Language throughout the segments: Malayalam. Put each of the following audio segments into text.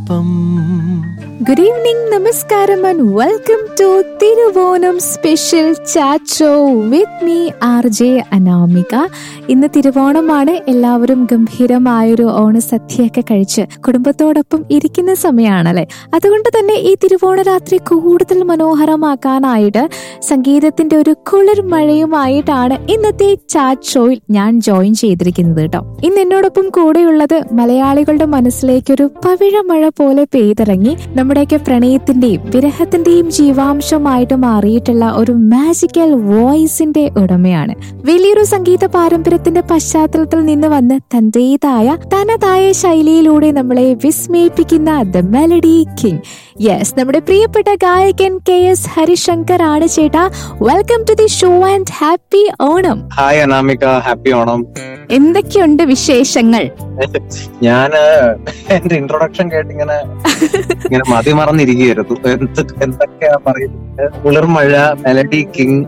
ഒപ്പം ഗുഡ് ഈവനിങ് നമസ്കാരം and welcome to Thiruvonam special chat show with me R J Anamika ഇന്ന് തിരുവോണമാണ് എല്ലാവരും ഗംഭീരമായൊരു ഓണസദ്യയൊക്കെ കഴിച്ച് കുടുംബത്തോടൊപ്പം ഇരിക്കുന്ന സമയമാണല്ലേ അതുകൊണ്ട് തന്നെ ഈ തിരുവോണ രാത്രി കൂടുതൽ മനോഹരമാക്കാനായിട്ട് സംഗീതത്തിന്റെ ഒരു കുളിർ മഴയുമായിട്ടാണ് ഇന്നത്തെ ചാറ്റ് ഷോയിൽ ഞാൻ ജോയിൻ ചെയ്തിരിക്കുന്നത് കേട്ടോ ഇന്ന് എന്നോടൊപ്പം കൂടെയുള്ളത് മലയാളികളുടെ മനസ്സിലേക്ക് ഒരു പവിഴമഴ പോലെ പെയ്തിറങ്ങി നമ്മുടെയൊക്കെ പ്രണയത്തിന്റെയും വിരഹത്തിന്റെയും ജീവാംശമായിട്ട് മാറിയിട്ടുള്ള ഒരു മാജിക്കൽ വോയിസിന്റെ ഉടമയാണ് വലിയൊരു സംഗീത പാരമ്പര്യത്തിന്റെ പശ്ചാത്തലത്തിൽ നിന്ന് വന്ന് തന്റേതായ തനതായ ശൈലിയിലൂടെ നമ്മളെ വിസ്മയിപ്പിക്കുന്ന ദ മെലഡി കിങ് യെസ് നമ്മുടെ പ്രിയപ്പെട്ട ഗായകൻ കെ എസ് ഹരിശങ്കർ ആണ് ചേട്ടാ welcome to the show and happy Onam hi Anamika happy Onam എന്തൊക്കെയുണ്ട് വിശേഷങ്ങൾ ഞാന് എന്റെ ഇൻട്രൊഡക്ഷൻ കേട്ട് ഇങ്ങനെ ഇങ്ങനെ മതി മറന്നിരിക്കുകയായിരുന്നു എന്ത് എന്തൊക്കെയാ പറയുന്നത് കുളിർമഴ മെലഡി കിങ്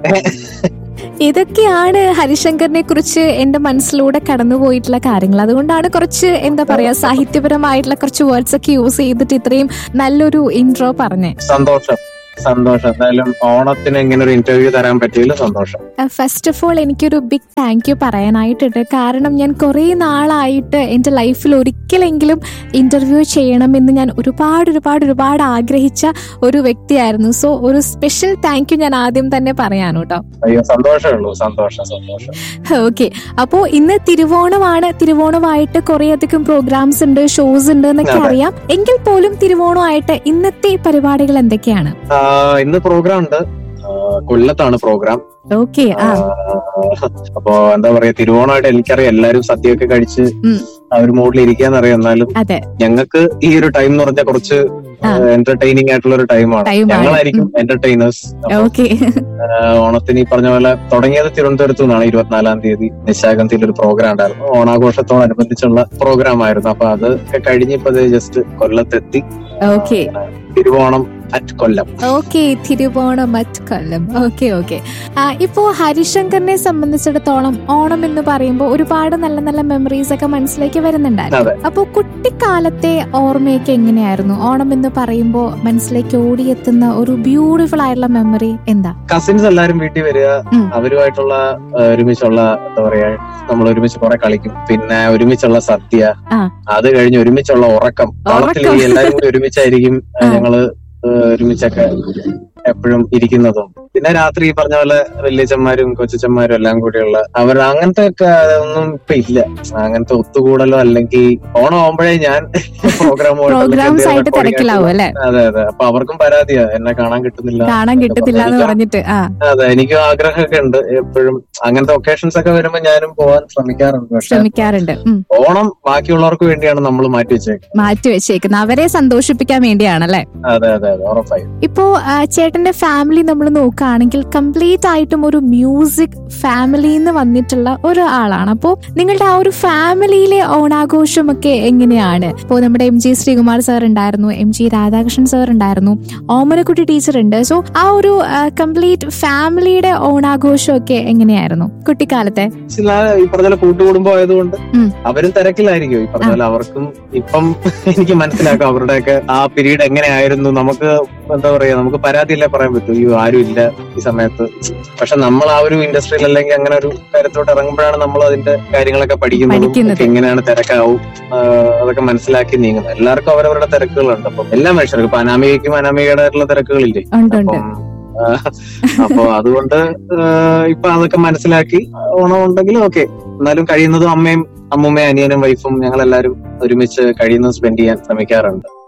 ഇതൊക്കെയാണ് ഹരിശങ്കറിനെ കുറിച്ച് എന്റെ മനസ്സിലൂടെ കടന്നുപോയിട്ടുള്ള കാര്യങ്ങൾ അതുകൊണ്ടാണ് കുറച്ച് എന്താ പറയാ സാഹിത്യപരമായിട്ടുള്ള കുറച്ച് വേർഡ്സ് ഒക്കെ യൂസ് ചെയ്തിട്ട് ഇത്രയും നല്ലൊരു ഇൻട്രോ പറഞ്ഞേ സന്തോഷം സന്തോഷം എന്തായാലും ഓണത്തിന് ഇങ്ങനെ ഒരു ഇന്റർവ്യൂ തരാൻ പറ്റിയതിൽ സന്തോഷം ഫസ്റ്റ് ഓഫ് ഓൾ എനിക്കൊരു ബിഗ് താങ്ക് യു പറയാനായിട്ടുണ്ട് കാരണം ഞാൻ കുറേ നാളായിട്ട് എൻ്റെ ലൈഫിൽ ഒരിക്കലെങ്കിലും ഇന്റർവ്യൂ ചെയ്യണമെന്ന് ഞാൻ ഒരുപാട് ഒരുപാട് ഒരുപാട് ആഗ്രഹിച്ച ഒരു വ്യക്തിയായിരുന്നു സോ ഒരു സ്പെഷ്യൽ താങ്ക് യു ഞാൻ ആദ്യം തന്നെ പറയാനു കേട്ടോ അയ്യോ സന്തോഷമേ ഉള്ളൂ സന്തോഷം സന്തോഷം ഓക്കെ അപ്പോ ഇന്ന് തിരുവോണമാണ് തിരുവോണമായിട്ട് കുറെ അധികം പ്രോഗ്രാംസ് ഉണ്ട് ഷോസ് ഉണ്ട് എന്നൊക്കെ അതെ. അറിയാം എങ്കിൽ പോലും തിരുവോണമായിട്ട് ഇന്നത്തെ പരിപാടികൾ എന്തൊക്കെയാണ് ആഹ് ഇന്ന് പ്രോഗ്രാം ഉണ്ട് ആഹ് കൊല്ലത്താണ് പ്രോഗ്രാം ഓക്കെ ആ ആഹ് അപ്പൊ എന്താ പറയാ തിരുവോണമായിട്ട് എനിക്കറിയാം എല്ലാരും സദ്യയൊക്കെ കഴിച്ച് ഉം. ആ ഒരു മോഡിൽ ഇരിക്കാന്നറിയാം എന്നാലും അതെ ഞങ്ങൾക്ക് ഈ ഒരു ടൈം എന്ന് പറഞ്ഞാൽ കുറച്ച് ആ. എന്റർടൈനിങ് ആയിട്ടുള്ള ഒരു ടൈമാണ് Time ആണ്. ഞങ്ങളായിരിക്കും എന്റർടൈനേഴ്സ് ഓക്കെ ഓണത്തിന് ഈ പറഞ്ഞ പോലെ തുടങ്ങിയത് തിരുവനന്തപുരത്തു നിന്നാണ് ഇരുപത്തിനാലാം തീയതി നിശാഗന്ധിയിൽ ഒരു പ്രോഗ്രാം ഉണ്ടായിരുന്നു ഓണാഘോഷത്തോടനുബന്ധിച്ചുള്ള പ്രോഗ്രാം ആയിരുന്നു അപ്പൊ അത് ഒക്കെ കഴിഞ്ഞ് ഇപ്പൊ ജസ്റ്റ് കൊല്ലത്തെത്തി okay Thiruvonam at Kollam okay Thiruvonam മറ്റ് കൊല്ലം ഓക്കെ ഓക്കെ ഇപ്പോ ഹരിശങ്കറിനെ സംബന്ധിച്ചിടത്തോളം ഓണം എന്ന് പറയുമ്പോൾ ഒരുപാട് നല്ല നല്ല മെമ്മറീസ് ഒക്കെ മനസ്സിലേക്ക് വരുന്നുണ്ടായിരുന്നു അതെ. അപ്പോ കുട്ടിക്കാലത്തെ ഓർമ്മയൊക്കെ എങ്ങനെയായിരുന്നു ഓണം എന്ന് പറയുമ്പോൾ മനസ്സിലേക്ക് ഓടിയെത്തുന്ന ഒരു ബ്യൂട്ടിഫുൾ ആയിട്ടുള്ള മെമ്മറി എന്താ കസിൻസ് എല്ലാരും വീട്ടിൽ വരിക ഉം. അവരുമായിട്ടുള്ള ആ, ഒരുമിച്ചുള്ള എന്താ പറയാ നമ്മൾ ഒരുമിച്ച് കുറെ കളിക്കും പിന്നെ ഒരുമിച്ചുള്ള സദ്യ ആ. അത് കഴിഞ്ഞ് ഒരുമിച്ചുള്ള ഉറക്കം ഓണത്തിൽ ഉറക്കം. എല്ലാരും കൂടി ഒരുമിച്ചായിരിക്കും ആ, ആ. ഞങ്ങള് ആ, ഒരുമിച്ചൊക്കെ എപ്പോഴും ഇരിക്കുന്നതും പിന്നെ രാത്രി ഈ പറഞ്ഞ പോലെ വല്യച്ചന്മാരും കൊച്ചച്ചന്മാരും എല്ലാം കൂടിയുള്ള അവർ അങ്ങനത്തെ ഒക്കെ ഒന്നും ഇപ്പൊ ഇല്ല അങ്ങനത്തെ ഒത്തുകൂടലോ അല്ലെങ്കിൽ ഓണം ആവുമ്പോഴേ ഞാൻ പ്രോഗ്രാം പ്രോഗ്രാംസ് ആയിട്ട് തിരക്കിലാവും അല്ലെ അതെ അതെ അപ്പൊ അവർക്കും പരാതിയാ എന്നെ കാണാൻ കിട്ടുന്നില്ല കാണാൻ കിട്ടത്തില്ല എന്ന് പറഞ്ഞിട്ട് ആ അതെ എനിക്കും ആഗ്രഹമൊക്കെ ഉണ്ട് എപ്പോഴും അങ്ങനത്തെ ഒക്കേഷൻസ് ഒക്കെ വരുമ്പോ ഞാനും പോവാൻ ശ്രമിക്കാറുണ്ട് പക്ഷെ ശ്രമിക്കാറുണ്ട് ഉം. ഓണം ബാക്കിയുള്ളവർക്ക് വേണ്ടിയാണ് നമ്മൾ മാറ്റി വെച്ചേക്കുന്നത് മാറ്റി വെച്ചേക്കുന്നത് അവരെ സന്തോഷിപ്പിക്കാൻ വേണ്ടിയാണല്ലേ അതെ അതെ അതെ ഉറപ്പായും ഇപ്പോ ആ, ചേട്ടന്റെ ഫാമിലി നമ്മൾ നോക്കുകയാണെങ്കിൽ കംപ്ലീറ്റ് ആയിട്ടും ഒരു മ്യൂസിക് ഫാമിലിയിൽ നിന്ന് വന്നിട്ടുള്ള ഒരു ആളാണ് അപ്പോ നിങ്ങളുടെ ആ ഒരു ഫാമിലിയിലെ ഓണാഘോഷമൊക്കെ എങ്ങനെയാണ് ഇപ്പോ നമ്മുടെ എം ജി ശ്രീകുമാർ സാർ ഉണ്ടായിരുന്നു എം ജി രാധാകൃഷ്ണൻ സാർ ഉണ്ടായിരുന്നു ഓമനക്കുട്ടി ടീച്ചർ ഉണ്ട് സോ ആ ഒരു കംപ്ലീറ്റ് ഫാമിലിയുടെ ഓണാഘോഷമൊക്കെ എങ്ങനെയായിരുന്നു കുട്ടിക്കാലത്തെ ചില ഈ പറഞ്ഞ പോലെ കൂട്ടുകുടുംബം ആയതുകൊണ്ട് ഉം. അവരും തിരക്കിലായിരിക്കും ഈ പറഞ്ഞ പോലെ അവർക്കും ഇപ്പം എനിക്ക് മനസ്സിലാക്കാം അവരുടെയൊക്കെ ആ പീരീഡ് എങ്ങനെയായിരുന്നു നമുക്ക് എന്താ പറയാ നമുക്ക് പരാതിയില്ലേ പറയാൻ പറ്റൂ അയ്യോ ആരും ഇല്ല ഈ സമയത്ത് പക്ഷെ നമ്മൾ ആ ഒരു ഇൻഡസ്ട്രിയിൽ അല്ലെങ്കിൽ അങ്ങനെ ഒരു കാര്യത്തോട്ട് ഇറങ്ങുമ്പോഴാണ് നമ്മൾ അതിന്റെ കാര്യങ്ങളൊക്കെ പഠിക്കുന്നതും പഠിക്കുന്നത്. ഒക്കെ എങ്ങനെയാണ് തിരക്കാവും ആ, അതൊക്കെ മനസ്സിലാക്കി നീങ്ങുന്നത് എല്ലാവർക്കും അവരവരുടെ തിരക്കുകളുണ്ട് അപ്പം എല്ലാ മനുഷ്യർക്കും ഇപ്പൊ അനാമികയ്ക്കും അനാമികയുടേതായിട്ടുള്ള തിരക്കുകളില്ലേ ഉണ്ട് ഉണ്ട് അപ്പം ആ, അപ്പൊ അതുകൊണ്ട് ആ, ഇപ്പൊ അതൊക്കെ മനസ്സിലാക്കി ഓണം ഉണ്ടെങ്കിൽ ഓക്കെ എന്നാലും കഴിയുന്നതും അമ്മയും അമ്മൂമ്മയും അനിയനും വൈഫും ഞങ്ങൾ എല്ലാവരും ഒരുമിച്ച് കഴിയുന്നത് സ്പെൻഡ് ചെയ്യാൻ ശ്രമിക്കാറുണ്ട്